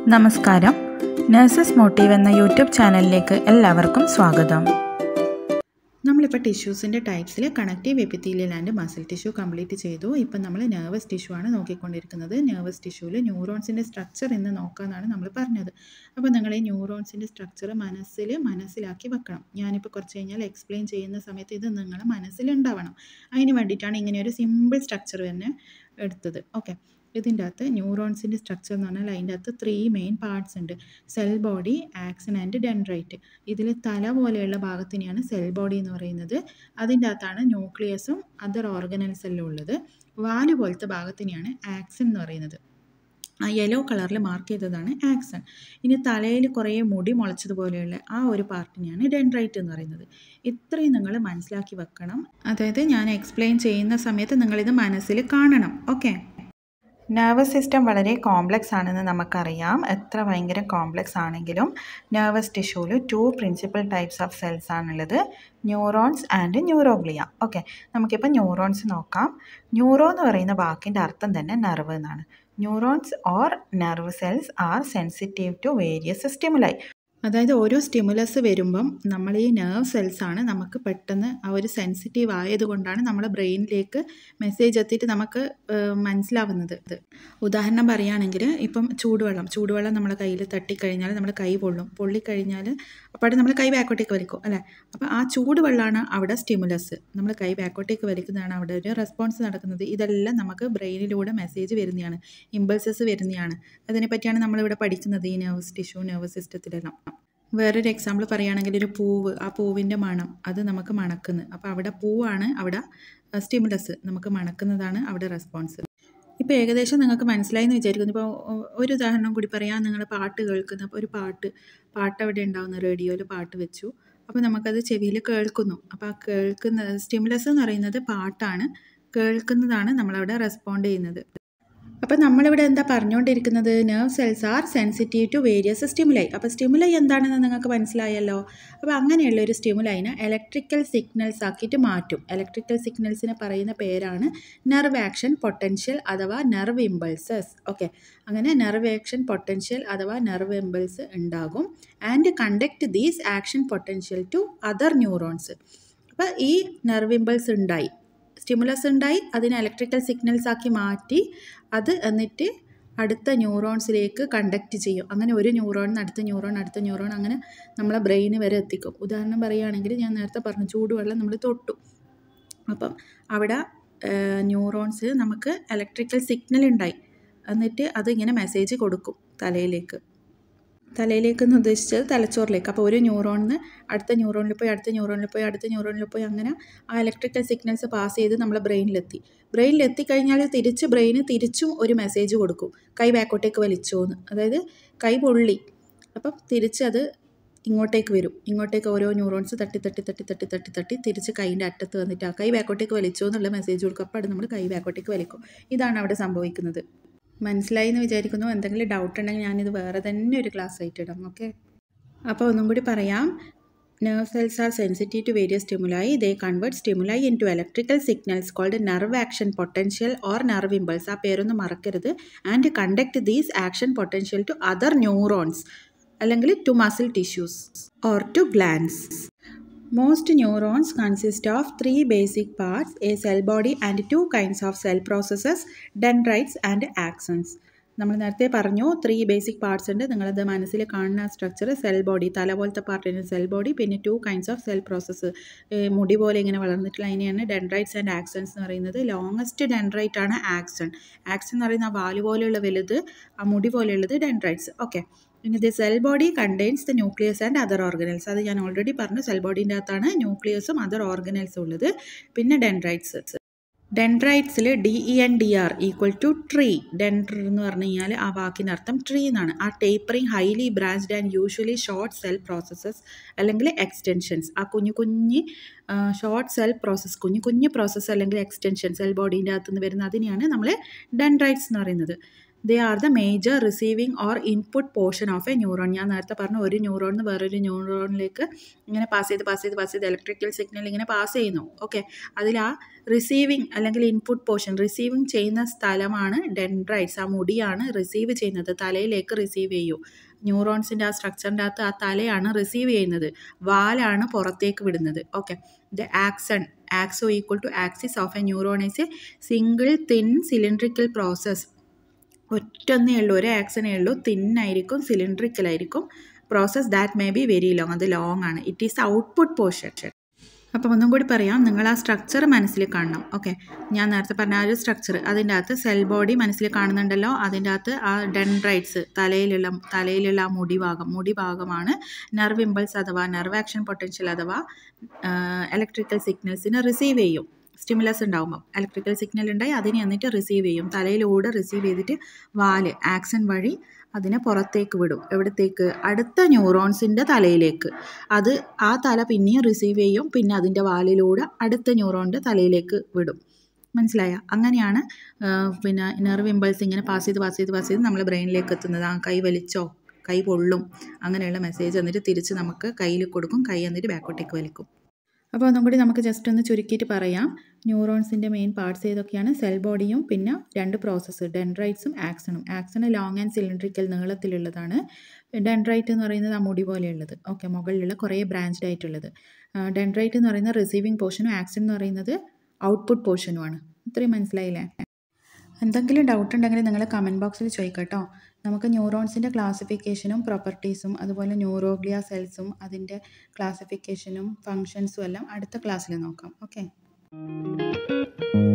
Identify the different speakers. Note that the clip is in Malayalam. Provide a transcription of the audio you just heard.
Speaker 1: നമസ്കാരം നഴ്സസ് മോട്ടീവ് എന്ന യൂട്യൂബ് ചാനലിലേക്ക് എല്ലാവർക്കും സ്വാഗതം
Speaker 2: നമ്മളിപ്പോൾ ടിഷ്യൂസിൻ്റെ ടൈപ്സിൽ connective epithelial and muscle tissue complete ചെയ്തു ഇപ്പം നമ്മൾ നെർവസ് ടിഷ്യൂ ആണ് നോക്കിക്കൊണ്ടിരിക്കുന്നത് നെർവസ് ടിഷ്യൂവിൽ ന്യൂറോൺസിൻ്റെ സ്ട്രക്ചർ എന്ന് നോക്കാമെന്നാണ് നമ്മൾ പറഞ്ഞത് അപ്പോൾ നിങ്ങൾ ഈ ന്യൂറോൺസിൻ്റെ സ്ട്രക്ചർ മനസ്സിൽ മനസ്സിലാക്കി വെക്കണം ഞാനിപ്പോൾ കുറച്ച് കഴിഞ്ഞാൽ എക്സ്പ്ലെയിൻ ചെയ്യുന്ന സമയത്ത് ഇത് നിങ്ങൾ മനസ്സിലുണ്ടാവണം അതിന് വേണ്ടിയിട്ടാണ് ഇങ്ങനെ ഒരു സിമ്പിൾ സ്ട്രക്ചർ തന്നെ എടുത്തത് ഓക്കെ ഇതിൻ്റെ അകത്ത് ന്യൂറോൺസിൻ്റെ സ്ട്രക്ചർ എന്ന് പറഞ്ഞാൽ അതിൻ്റെ അകത്ത് ത്രീ മെയിൻ പാർട്സ് ഉണ്ട് cell body axon and dendrite ഇതിൽ തല പോലെയുള്ള ഭാഗത്തിനെയാണ് സെൽ ബോഡി എന്ന് പറയുന്നത് അതിൻ്റെ അകത്താണ് ന്യൂക്ലിയസും അതർ ഓർഗനൽസ് എല്ലാം ഉള്ളത് വാല് പോലത്തെ ഭാഗത്തിനെയാണ് ആക്സൺ എന്ന് പറയുന്നത് ആ യെല്ലോ കളറിൽ മാർക്ക് ചെയ്തതാണ് ആക്സൺ ഇനി തലയിൽ കുറേ മുടി മുളച്ചതുപോലെയുള്ള ആ ഒരു പാർട്ടിനെയാണ് ഡെൻഡ്രൈറ്റ് എന്ന് പറയുന്നത് ഇത്രയും നിങ്ങൾ മനസ്സിലാക്കി വെക്കണം അതായത് ഞാൻ എക്സ്പ്ലെയിൻ ചെയ്യുന്ന സമയത്ത് നിങ്ങളിത് മനസ്സിൽ കാണണം ഓക്കെ നെർവസ് സിസ്റ്റം വളരെ കോംപ്ലക്സ് ആണെന്ന് നമുക്കറിയാം എത്ര ഭയങ്കര കോംപ്ലക്സ് ആണെങ്കിലും നെർവസ് ടിഷ്യൂവിൽ two principal types of cells ആണുള്ളത് ന്യൂറോൺസ് ആൻഡ് ന്യൂറോഗ്ലിയ ഓക്കെ നമുക്കിപ്പോൾ ന്യൂറോൺസ് നോക്കാം ന്യൂറോ എന്ന് പറയുന്ന വാക്കിൻ്റെ അർത്ഥം തന്നെ നെർവ് എന്നാണ് neurons or nerve cells are sensitive to various stimuli അതായത് ഓരോ സ്റ്റിമുലസ് വരുമ്പം നമ്മൾ ഈ നെർവ് സെൽസ് ആണ് നമുക്ക് പെട്ടെന്ന് ആ ഒരു സെൻസിറ്റീവ് ആയതുകൊണ്ടാണ് നമ്മുടെ ബ്രെയിനിലേക്ക് മെസ്സേജ് എത്തിയിട്ട് നമുക്ക് മനസ്സിലാവുന്നത് ഉദാഹരണം പറയുകയാണെങ്കിൽ ഇപ്പം ചൂടുവെള്ളം ചൂടുവെള്ളം നമ്മുടെ കയ്യിൽ തട്ടിക്കഴിഞ്ഞാൽ നമ്മുടെ കൈ പൊള്ളും പൊള്ളിക്കഴിഞ്ഞാൽ അപ്പോൾ നമ്മൾ കൈ ബാക്കോട്ടേക്ക് വലിക്കും അല്ലേ അപ്പോൾ ആ ചൂടുവെള്ളമാണ് അവിടെ സ്റ്റിമുലസ് നമ്മൾ കൈ ബാക്കോട്ടേക്ക് വലിക്കുന്നതാണ് അവിടെ ഒരു റെസ്പോൺസ് നടക്കുന്നത് ഇതെല്ലാം നമുക്ക് ബ്രെയിനിലൂടെ മെസ്സേജ് വരുന്നതാണ് ഇമ്പൾസസ് വരുന്നതാണ് അതിനെപ്പറ്റിയാണ് നമ്മളിവിടെ പഠിക്കുന്നത് ഈ നെർവസ് ടിഷ്യൂ നെർവസ് സിസ്റ്റത്തിലെല്ലാം വേറൊരു എക്സാമ്പിൾ പറയുകയാണെങ്കിൽ ഒരു പൂവ് ആ പൂവിൻ്റെ മണം അത് നമുക്ക് മണക്കുന്നു അപ്പോൾ അവിടെ പൂവാണ് അവിടെ സ്റ്റിമുലസ് നമുക്ക് മണക്കുന്നതാണ് അവിടെ റെസ്പോൺസ് ഇപ്പോൾ ഏകദേശം നിങ്ങൾക്ക് മനസ്സിലായി എന്ന് വിചാരിക്കുന്നു ഇപ്പോൾ ഒരു ഉദാഹരണം കൂടി പറയാം നിങ്ങൾ പാട്ട് കേൾക്കുന്ന അപ്പോൾ ഒരു പാട്ട് പാട്ട് അവിടെ ഉണ്ടാകുന്ന റേഡിയോയിൽ പാട്ട് വെച്ചു അപ്പോൾ നമുക്കത് ചെവിയിൽ കേൾക്കുന്നു അപ്പോൾ ആ കേൾക്കുന്ന സ്റ്റിമുലസ് എന്ന് പറയുന്നത് പാട്ടാണ് കേൾക്കുന്നതാണ് നമ്മളവിടെ റെസ്പോണ്ട് ചെയ്യുന്നത് അപ്പോൾ നമ്മളിവിടെ എന്താ പറഞ്ഞുകൊണ്ടിരിക്കുന്നത് nerve cells are sensitive to various stimuli അപ്പോൾ സ്റ്റിമുലൈ എന്താണെന്ന് നിങ്ങൾക്ക് മനസ്സിലായല്ലോ അപ്പോൾ അങ്ങനെയുള്ള ഒരു സ്റ്റിമുലൈനെ ഇലക്ട്രിക്കൽ സിഗ്നൽസ് ആക്കിയിട്ട് മാറ്റും ഇലക്ട്രിക്കൽ സിഗ്നൽസിന് പറയുന്ന പേരാണ് നെർവ് ആക്ഷൻ പൊട്ടൻഷ്യൽ അഥവാ നെർവ് ഇമ്പൾസസ് ഓക്കെ അങ്ങനെ നെർവ് ആക്ഷൻ പൊട്ടൻഷ്യൽ അഥവാ നെർവ് ഇമ്പൾസ് ഉണ്ടാകും and conduct these action potential to other neurons അപ്പോൾ ഈ നെർവ് ഇമ്പൾസ് ഉണ്ടായി സ്റ്റിമുലസ് ഉണ്ടായി അതിനെ ഇലക്ട്രിക്കൽ സിഗ്നൽസ് ആക്കി മാറ്റി അത് എന്നിട്ട് അടുത്ത ന്യൂറോൺസിലേക്ക് കണ്ടക്റ്റ് ചെയ്യും അങ്ങനെ ഒരു ന്യൂറോൺ അടുത്ത ന്യൂറോൺ അടുത്ത ന്യൂറോൺ അങ്ങനെ നമ്മളെ ബ്രെയിന് വരെ എത്തിക്കും ഉദാഹരണം പറയുകയാണെങ്കിൽ ഞാൻ നേരത്തെ പറഞ്ഞു ചൂടുവെള്ളം നമ്മൾ തൊട്ടു അപ്പം അവിടെ ന്യൂറോൺസ് നമുക്ക് ഇലക്ട്രിക്കൽ സിഗ്നൽ ഉണ്ടായി എന്നിട്ട് അതിങ്ങനെ മെസ്സേജ് കൊടുക്കും തലയിലേക്ക് തലയിലേക്ക് എന്ന് ഉദ്ദേശിച്ചത് തലച്ചോറിലേക്ക് അപ്പോൾ ഒരു ന്യൂറോണിന് അടുത്ത ന്യൂറോണിൽ പോയി അടുത്ത ന്യൂറോണിൽ പോയി അടുത്ത ന്യൂറോണിൽ പോയി അങ്ങനെ ആ ഇലക്ട്രിക്കൽ സിഗ്നൽസ് പാസ് ചെയ്ത് നമ്മളെ ബ്രെയിനിലെത്തി ബ്രെയിനിൽ എത്തിക്കഴിഞ്ഞാൽ തിരിച്ച് ബ്രെയിന് തിരിച്ചും ഒരു മെസ്സേജ് കൊടുക്കും കൈ ബാക്കോട്ടേക്ക് വലിച്ചോ എന്ന് അതായത് കൈ പൊള്ളി അപ്പം തിരിച്ച് അത് ഇങ്ങോട്ടേക്ക് വരും ഇങ്ങോട്ടേക്ക് ഓരോ ന്യൂറോൺസ് തട്ടി തട്ടി തട്ടി തട്ടി തട്ടി തട്ടി തിരിച്ച് കൈൻ്റെ അറ്റത്ത് വന്നിട്ട് ആ കൈ ബാക്കോട്ടേക്ക് വലിച്ചോ എന്നുള്ള മെസ്സേജ് കൊടുക്കും അപ്പോൾ അത് നമ്മൾ കൈ ബാക്കോട്ടേക്ക് വലിക്കും ഇതാണ് അവിടെ സംഭവിക്കുന്നത് മനസ്സിലായി എന്ന് വിചാരിക്കുന്നു എന്തെങ്കിലും ഡൗട്ട് ഉണ്ടെങ്കിൽ ഞാനിത് വേറെ തന്നെ ഒരു ക്ലാസ് ആയിട്ട് ഇടാം ഓക്കെ അപ്പോൾ ഒന്നും കൂടി പറയാം nerve cells are sensitive to various stimuli they convert stimuli into electrical signals called nerve action potential or nerve impulse ആ പേരൊന്നും മറക്കരുത് and conduct these action potential to other neurons അല്ലെങ്കിൽ to muscle tissues or to glands Most neurons consist of three basic parts a cell body and two kinds of cell processes dendrites and axons. നമ്മൾ നേരത്തെ പറഞ്ഞു ത്രീ ബേസിക് പാർട്സ് ഉണ്ട് നിങ്ങളത് മനസ്സിൽ കാണുന്ന സ്ട്രക്ചർ സെൽ ബോഡി തല പോലത്തെ പാർട്ടിന് സെൽ ബോഡി പിന്നെ two kinds of cell process മുടി പോലെ ഇങ്ങനെ വളർന്നിട്ടുള്ള അതിനെയാണ് ഡെൻഡ്രൈറ്റ്സ് ആൻഡ് ആക്സൺസ് എന്ന് പറയുന്നത് ലോങ്ങസ്റ്റ് ഡെൻഡ്രൈറ്റ് ആണ് ആക്സൺ ആക്സൺ എന്ന് പറയുന്ന ആ വാല് പോലെയുള്ള വലുത് ആ മുടി പോലെയുള്ളത് ഡെൻഡ്രൈറ്റ്സ് ഓക്കെ ഇനി the cell body contains the nucleus and other organelles അത് ഞാൻ ഓൾറെഡി പറഞ്ഞു സെൽ ബോഡീൻ്റെ അകത്താണ് ന്യൂക്ലിയസും അതർ ഓർഗനൽസും ഉള്ളത് പിന്നെ ഡെൻഡ്രൈറ്റ്സ് ഡെൻഡ്രൈറ്റ്സിൽ D E N D R equal to tree ഡെൻഡർ എന്ന് പറഞ്ഞു കഴിഞ്ഞാൽ ആ വാക്കിൻ്റെ അർത്ഥം ട്രീ എന്നാണ് ആ tapering highly branched and usually short cell processes അല്ലെങ്കിൽ എക്സ്റ്റൻഷൻസ് ആ കുഞ്ഞു കുഞ്ഞ് ഷോർട്ട് സെൽ പ്രോസസ്സ് കുഞ്ഞു കുഞ്ഞു പ്രോസസ്സ് അല്ലെങ്കിൽ എക്സ്റ്റൻഷൻ സെൽ ബോഡീൻ്റെ അകത്തുനിന്ന് വരുന്ന അതിനെയാണ് നമ്മൾ ഡെൻഡ്രൈറ്റ്സ് എന്ന് പറയുന്നത് they are the major receiving or input portion of a neuron ഞാൻ നേരത്തെ പറഞ്ഞു ഒരു ന്യൂറോണിൽ നിന്ന് വേറൊരു ന്യൂറോണിലേക്ക് ഇങ്ങനെ പാസ് ചെയ്ത് പാസ് ചെയ്ത് പാസ് ചെയ്ത് ഇലക്ട്രിക്കൽ സിഗ്നൽ ഇങ്ങനെ പാസ് ചെയ്യുന്നു ഓക്കെ അതിൽ ആ റിസീവിങ് അല്ലെങ്കിൽ ഇൻപുട്ട് പോർഷൻ റിസീവിങ് ചെയ്യുന്ന സ്ഥലമാണ് ഡെൻഡ്രൈറ്റ്സ് ആ മുടിയാണ് റിസീവ് ചെയ്യുന്നത് തലയിലേക്ക് റിസീവ് ചെയ്യൂ ന്യൂറോൺസിൻ്റെ ആ സ്ട്രക്ചറിൻ്റെ അകത്ത് ആ തലയാണ് റിസീവ് ചെയ്യുന്നത് വാലാണ് പുറത്തേക്ക് വിടുന്നത് okay the axon axo equal to axis of a neuron is a single thin cylindrical process ഒറ്റൊന്നേ ഉള്ളൂ ഒരു ആക്സനേ ഉള്ളൂ തിന്നായിരിക്കും സിലിണ്ട്രിക്കലായിരിക്കും process that may be very long അത് ലോങ് ആണ് ഇറ്റ് ഈസ് ഔട്ട്പുട്ട് പോർഷൻ അപ്പം ഒന്നും കൂടി പറയാം നിങ്ങൾ ആ സ്ട്രക്ചർ മനസ്സിൽ കാണണം ഓക്കെ ഞാൻ നേരത്തെ പറഞ്ഞ ആ ഒരു സ്ട്രക്ചർ അതിൻ്റെ അകത്ത് സെൽ ബോഡി മനസ്സിൽ കാണുന്നുണ്ടല്ലോ അതിൻ്റെ അകത്ത് ആ ഡെൻഡ്രൈറ്റ്സ് തലയിലുള്ള തലയിലുള്ള ആ മുടി ഭാഗം മുടി ഭാഗമാണ് നെർവ് ഇമ്പൾസ് അഥവാ നെർവ് ആക്ഷൻ പൊട്ടൻഷ്യൽ അഥവാ ഇലക്ട്രിക്കൽ സിഗ്നൽസിനെ റിസീവ് ചെയ്യും സ്റ്റിമുലസ് ഉണ്ടാകുമ്പോൾ ഇലക്ട്രിക്കൽ സിഗ്നൽ ഉണ്ടായി അതിനെ എന്നിട്ട് റിസീവ് ചെയ്യും തലയിലൂടെ റിസീവ് ചെയ്തിട്ട് വാല് ആക്സൺ വഴി അതിനെ പുറത്തേക്ക് വിടും എവിടത്തേക്ക് അടുത്ത ന്യൂറോൺസിൻ്റെ തലയിലേക്ക് അത് ആ തല പിന്നെയും റിസീവ് ചെയ്യും പിന്നെ അതിൻ്റെ വാലിലൂടെ അടുത്ത ന്യൂറോണിൻ്റെ തലയിലേക്ക് വിടും മനസ്സിലായ അങ്ങനെയാണ് പിന്നെ നെർവ് ഇമ്പൾസ് ഇങ്ങനെ പാസ് ചെയ്ത് പാസ് ചെയ്ത് പാസ് ചെയ്ത് നമ്മൾ ബ്രെയിനിലേക്ക് എത്തുന്നത് ആ കൈ വലിച്ചോ കൈ പൊള്ളും അങ്ങനെയുള്ള മെസ്സേജ് എന്നിട്ട് തിരിച്ച് നമുക്ക് കയ്യിൽ കൊടുക്കും കൈ എന്നിട്ട് ബാക്കോട്ടേക്ക് വലിക്കും അപ്പോൾ ഒന്നും കൂടി നമുക്ക് ജസ്റ്റ് ഒന്ന് ചുരുക്കിയിട്ട് പറയാം ന്യൂറോൺസിൻ്റെ മെയിൻ പാർട്സ് ഏതൊക്കെയാണ് സെൽ ബോഡിയും പിന്നെ രണ്ട് പ്രോസസ്സ് ഡെൻഡ്രൈറ്റ്സും ആക്സണും ആക്സൺ ലോങ് ആൻഡ് സിലിണ്ട്രിക്കൽ നീളത്തിലുള്ളതാണ് ഡെൻഡ്രൈറ്റ് എന്ന് പറയുന്നത് ആ മുടി പോലെയുള്ളത് ഓക്കെ മുകളിലുള്ള കുറേ ബ്രാഞ്ച്ഡ് ആയിട്ടുള്ളത് ഡെൻഡ്രൈറ്റ് എന്ന് പറയുന്നത് റിസീവിങ് പോർഷനും ആക്സൺ എന്ന് പറയുന്നത് ഔട്ട്പുട്ട് പോർഷനുമാണ് ഇത്രയും മനസ്സിലായില്ലേ എന്തെങ്കിലും ഡൗട്ട് ഉണ്ടെങ്കിൽ നിങ്ങൾ കമൻറ്റ് ബോക്സിൽ ചോദിക്കട്ടോ നമുക്ക് ന്യൂറോൺസിൻ്റെ ക്ലാസിഫിക്കേഷനും പ്രോപ്പർട്ടീസും അതുപോലെ ന്യൂറോഗ്ലിയ സെൽസും അതിൻ്റെ ക്ലാസിഫിക്കേഷനും ഫങ്ഷൻസും എല്ലാം അടുത്ത ക്ലാസ്സിൽ നോക്കാം ഓക്കെ